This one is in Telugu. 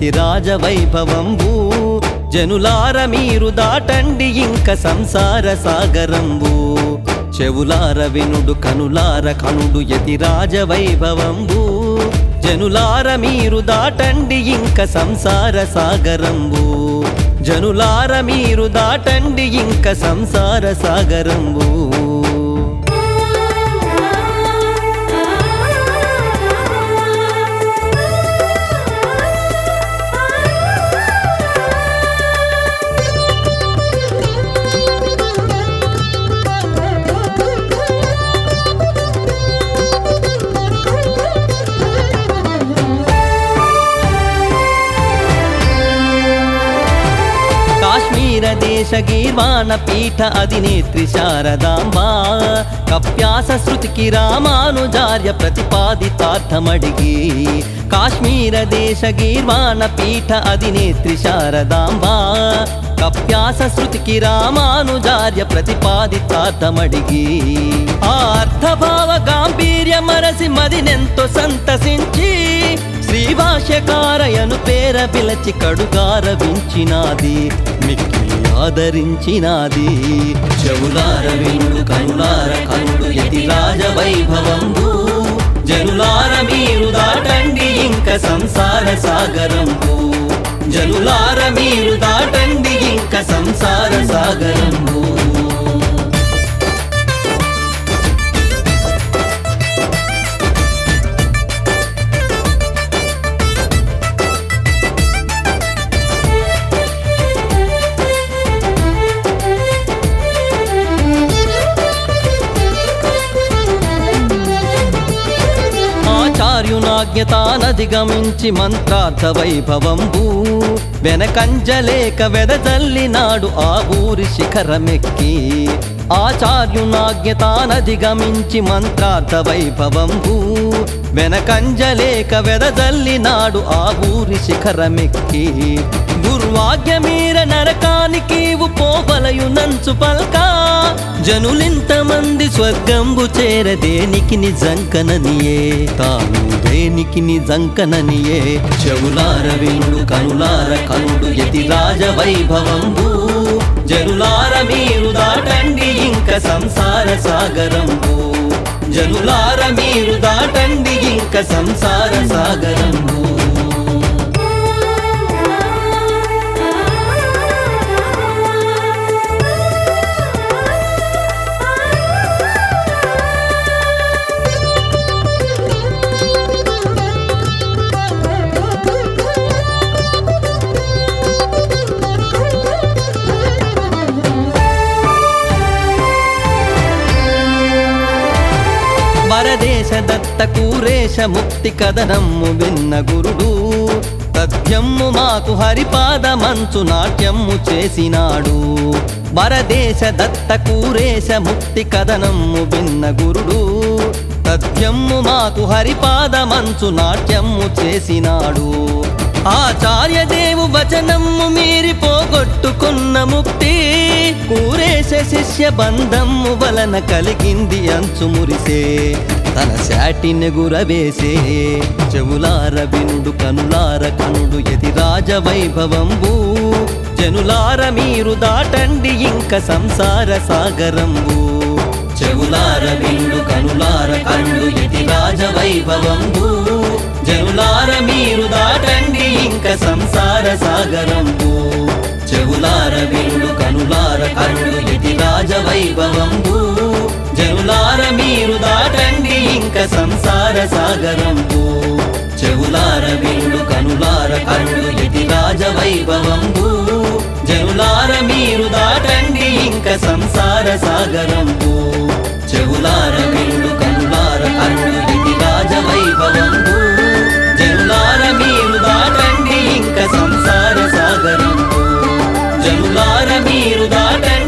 యతిరాజవైభవంబు జనులార మీరు దాటండి ఇంక సంసార సాగరంబు చెవులార వినుడు కనులార కనుడు యతిరాజవైభవంబు జనులార మీరు దాటండి ఇంక సంసార సాగరంబు జనులార మీరు దాటండి ఇంక సంసార సాగరంబు కాశ్మీర దేశ గీర్వాణ పీఠ అధినేత్రి శారదాంబా కప్యాస శృతికి రామానుజార్య ప్రతిపాదితార్థమడిగి కాశ్మీర దేశ గీర్వాణ పీఠ అధినేత్రి శారదాంబా కప్యాస శృతికి రామానుజార్య ప్రతిపాదితార్థమడిగి ఆ అర్థభావ గాంభీర్య మరసి మదినెంతో సంతసించి శ్రీభాష్యకారయను పేర పిలచి కడుగార వించినాది మిక్కిలి ఆదరించినాది చెవులార వినుడు కనులార కనుడు యతి రాజ వైభవంబు జనులార మీరు దాటండి ఇంక సంసార సాగరంబు జనులార మీరు దాటండి ఇంక సంసార సాగరంబు ఆచార్యునాజ్ఞతానధిగమించి మంత్రార్థ వైభవంబు వెనకంజలేక వెదజల్లినాడు ఆ ఊరి శిఖరమెక్కి ఆచార్యునాజ్ఞతానధిగమించి మంత్రార్థ వైభవంబు వెనకంజలేక వెదజల్లినాడు ఆ ఊరి శిఖరమెక్కి దుర్వాగ్య మీర నరకానికి పోవలయు నంచు పల్కా జనులింత మంది స్వర్గంబు చేర దేనికి నిజంకననియే తాను దేనికి నిజంకననియే చెవులార వినుడు కనులార కనుడు యతి రాజ వైభవంబు జనులార మీరు దాటండి ఇంక సంసార సాగరంబు జనులార మీరు దాటండి ఇంక సంసార సాగరంబు వరదేశ దత్త కూరేశ ముక్తి కథనమ్ము విన్న గురుడు తథ్యమ్ము మాకు హరిపాద మంచు నాట్యమ్ము చేసినాడు వరదేశ దత్త కూరేశ ముక్తి కథనమ్ము విన్న గురుడు తథ్యమ్ము మాకు హరిపాద మంచు నాట్యమ్ము చేసినాడు ఆచార్యదేవు వచనమ్ము మీరి పోగొట్టుకున్న ముక్తి కూరేశ శిష్య బంధమ్ము వలన కలిగింది అంచు మురిసే తన శాటిని గురవేసే చెవులార వినుడు కనులార కనుడు ఎది రాజ వైభవంబు జనులార మీరు దాటండి ఇంక సంసార సాగరంబు చెవులార వినుడు కనులార కనుడు ఎది రాజ వైభవంబు జనులార మీరు దాటండి ఇంక సంసార సాగరంబు చెవులార వినుడు కనులార కనుడు ఎది రాజ వైభవంబు జనులార మీరు దాటండి ఇంక సంసార సాగరంబు చెవులార వినుడు కనులార కనుడు ఎది రాజ వైభవంబు జనులార మీరు దాటండి ఇంక సంసార సాగరంబు చెవులార వినుడు కనులార కనుడు ఎది రాజ వైభవంబు జనులార మీరు దాటండి ఇంక సంసార సాగరంబు జనులార మీరు దాటండి